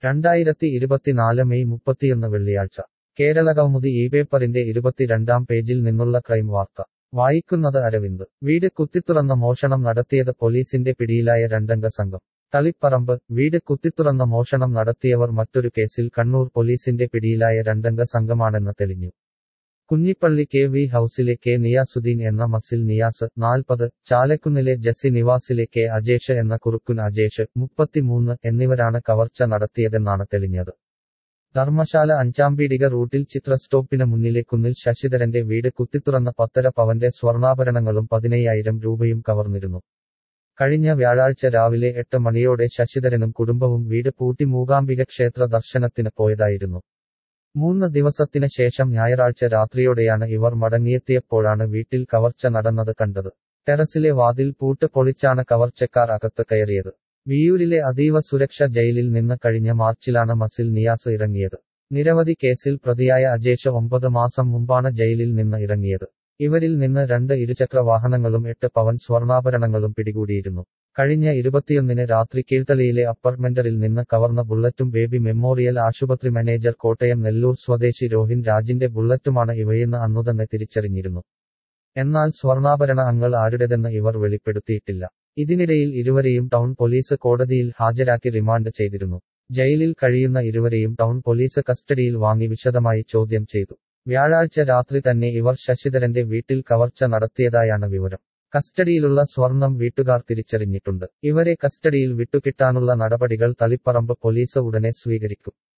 രണ്ടായിരത്തി ഇരുപത്തിനാല് മെയ് മുപ്പത്തിയൊന്ന് വെള്ളിയാഴ്ച കേരള കൗമുദി ഈ പേപ്പറിന്റെ ഇരുപത്തിരണ്ടാം പേജിൽ നിന്നുള്ള ക്രൈം വാർത്ത വായിക്കുന്നത് അരവിന്ദ് വീട് കുത്തിത്തുറന്ന മോഷണം നടത്തിയത് പോലീസിന്റെ പിടിയിലായ രണ്ടംഗ സംഘം തളിപ്പറമ്പ് വീട് കുത്തിത്തുറന്ന മോഷണം നടത്തിയവർ മറ്റൊരു കേസിൽ കണ്ണൂർ പോലീസിന്റെ പിടിയിലായ രണ്ടംഗ സംഘമാണെന്ന് തെളിഞ്ഞു കുഞ്ഞിപ്പള്ളി കെ വി ഹൌസിലെ കെ നിയാസുദ്ദീൻ എന്ന മസിൽ നിയാസ് നാൽപ്പത് ചാലക്കുന്നിലെ ജസ്സി നിവാസിലെ കെ അജേഷ് എന്ന കുറുക്കുൻ അജേഷ് മുപ്പത്തിമൂന്ന് എന്നിവരാണ് കവർച്ച നടത്തിയതെന്നാണ് തെളിഞ്ഞത് ധർമ്മശാല അഞ്ചാംപീടിക റൂട്ടിൽ ചിത്ര സ്റ്റോപ്പിന് മുന്നിലെ കുന്നിൽ ശശിധരന്റെ വീട് കുത്തിത്തുറന്ന പത്തര പവന്റെ സ്വർണ്ണാഭരണങ്ങളും പതിനയ്യായിരം രൂപയും കവർന്നിരുന്നു കഴിഞ്ഞ വ്യാഴാഴ്ച രാവിലെ എട്ട് മണിയോടെ ശശിധരനും കുടുംബവും വീട് പൂട്ടി മൂകാംബിക ക്ഷേത്ര ദർശനത്തിന് പോയതായിരുന്നു മൂന്ന് ദിവസത്തിന് ശേഷം ഞായറാഴ്ച രാത്രിയോടെയാണ് ഇവർ മടങ്ങിയെത്തിയപ്പോഴാണ് വീട്ടിൽ കവർച്ച നടന്നത് കണ്ടത് ടെറസിലെ വാതിൽ പൂട്ട് പൊളിച്ചാണ് കവർച്ചക്കാർ അകത്ത് കയറിയത് വിയൂരിലെ അതീവ സുരക്ഷ ജയിലിൽ നിന്ന് കഴിഞ്ഞ മാർച്ചിലാണ് മസിൽ നിയാസ് ഇറങ്ങിയത് നിരവധി കേസിൽ പ്രതിയായ അജേഷ് ഒമ്പത് മാസം മുമ്പാണ് ജയിലിൽ നിന്ന് ഇറങ്ങിയത് ഇവരിൽ നിന്ന് രണ്ട് ഇരുചക്ര വാഹനങ്ങളും എട്ട് പവൻ സ്വർണ്ണാഭരണങ്ങളും പിടികൂടിയിരുന്നു കഴിഞ്ഞ ഇരുപത്തിയൊന്നിന് രാത്രി കീഴ്ത്തളിയിലെ അപ്പാർട്ട്മെന്റിൽ നിന്ന് കവർന്ന ബുള്ളറ്റും ബേബി മെമ്മോറിയൽ ആശുപത്രി മാനേജർ കോട്ടയം നെല്ലൂർ സ്വദേശി രോഹിൻ രാജിന്റെ ബുള്ളറ്റുമാണ് ഇവയെന്ന് അന്നുതന്നെ തിരിച്ചറിഞ്ഞിരുന്നു എന്നാൽ സ്വർണ്ണാഭരണ അങ്ങൾ ആരുടേതെന്ന് ഇവർ വെളിപ്പെടുത്തിയിട്ടില്ല ഇതിനിടയിൽ ഇരുവരെയും ടൗൺ പോലീസ് കോടതിയിൽ ഹാജരാക്കി റിമാൻഡ് ചെയ്തിരുന്നു ജയിലിൽ കഴിയുന്ന ഇരുവരെയും ടൗൺ പോലീസ് കസ്റ്റഡിയിൽ വാങ്ങി വിശദമായി ചോദ്യം ചെയ്തു വ്യാഴാഴ്ച രാത്രി തന്നെ ഇവർ ശശിധരന്റെ വീട്ടിൽ കവർച്ച നടത്തിയതായാണ് വിവരം കസ്റ്റഡിയിലുള്ള സ്വർണം വീട്ടുകാർ തിരിച്ചറിഞ്ഞിട്ടുണ്ട് ഇവരെ കസ്റ്റഡിയിൽ വിട്ടുകിട്ടാനുള്ള നടപടികൾ തളിപ്പറമ്പ് പോലീസ് ഉടനെ സ്വീകരിക്കും